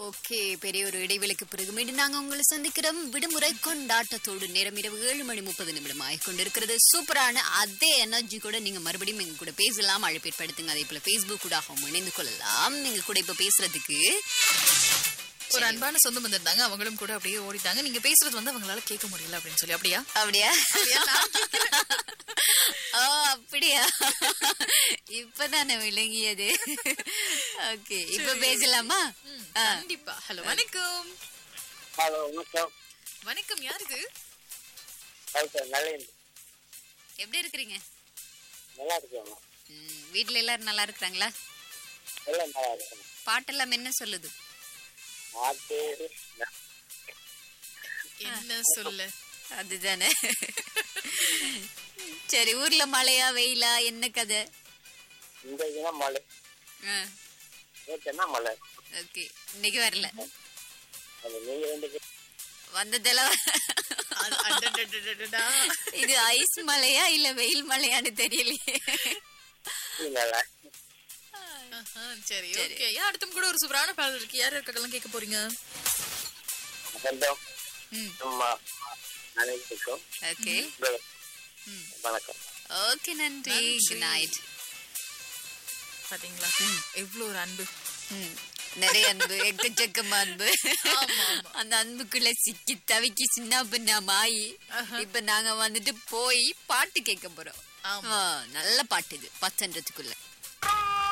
Okay பெரிய ஒரு இடைவெளிக்கு பிறகு மீண்டும் நாங்க உங்களை சந்திக்கிறோம் விடுமுறை கொண்டாட்டத்தோடு நேரம் இரவு ஏழு மணி முப்பது நிமிடம் ஆகிக் கொண்டிருக்கிறது சூப்பரான அதே எனர்ஜி கூட நீங்க மறுபடியும் எங்க கூட பேசலாம் அழைப்பு ஏற்படுத்துங்க அதே போல பேஸ்புக் கூட இணைந்து கொள்ளலாம் நீங்க கூட இப்ப பேசுறதுக்கு ஒரு அன்பான சொந்தம் வந்திருந்தாங்க அவங்களும் கூட அப்படியே ஓடிட்டாங்க நீங்க பேசுறது வந்து அவங்களால கேட்க முடியல அப்படின்னு சொல்லி அப்படியா அப்படியா ஓ அப்படியா இப்பதானே விளங்கியது ஓகே இப்ப பேசலாமா ஆ. கண்டிப்பா ஹலோ வணக்கம் ஹலோ வணக்கம் வணக்கம் யார் இது டாக்டர் நல்லேந்து எப்படி இருக்கிறீங்க நல்லா இருக்கேன் ம், வீட்ல எல்லாரும் நல்லா இருக்கிறாங்களா எல்லாம் நல்லா இருக்கேன் பாட்டெல்லாம் என்ன சொல்லுது மாட்டு என்ன சொல்ல அதுதானே சரி ஊர்ல மழையா வெயிலா என்ன கதை இந்த தினம் மழை நேற்றுனா மழை ஓகே இன்னைக்கு வரல அது நீங்க ரெண்டு பேரும் வந்ததெல்லாம் அட- அடடடடடடா. இது ஐஸ் மலையா இல்ல வெயில் மலையான்னு தெரியலையே நல்லா ஆஹா, சரி ஓகே ஏன் அடுத்தும் கூட ஒரு சூப்பரான பாடல் இருக்கு யார் இருக்கலாம் கேட்க போறீங்க சொந்தம் ம் சும்மா நினைச்சிருக்கோம் ஓகே வணக்கம் ஓகே நன்றி குட் நைட் பாத்தீங்களா எவ்வளவு ஒரு அன்பு ம் நிறைய அன்பு எக்கச்சக்கமா அன்பு ஆமா, ஆமா. அந்த அன்புக்குள்ள சிக்கி தவிக்கி சின்ன பின்ன மாயி இப்ப நாங்க வந்துட்டு போய் பாட்டு கேட்க போறோம் ஆமா. ஆ, நல்ல பாட்டு இது பத்தன்றதுக்குள்ள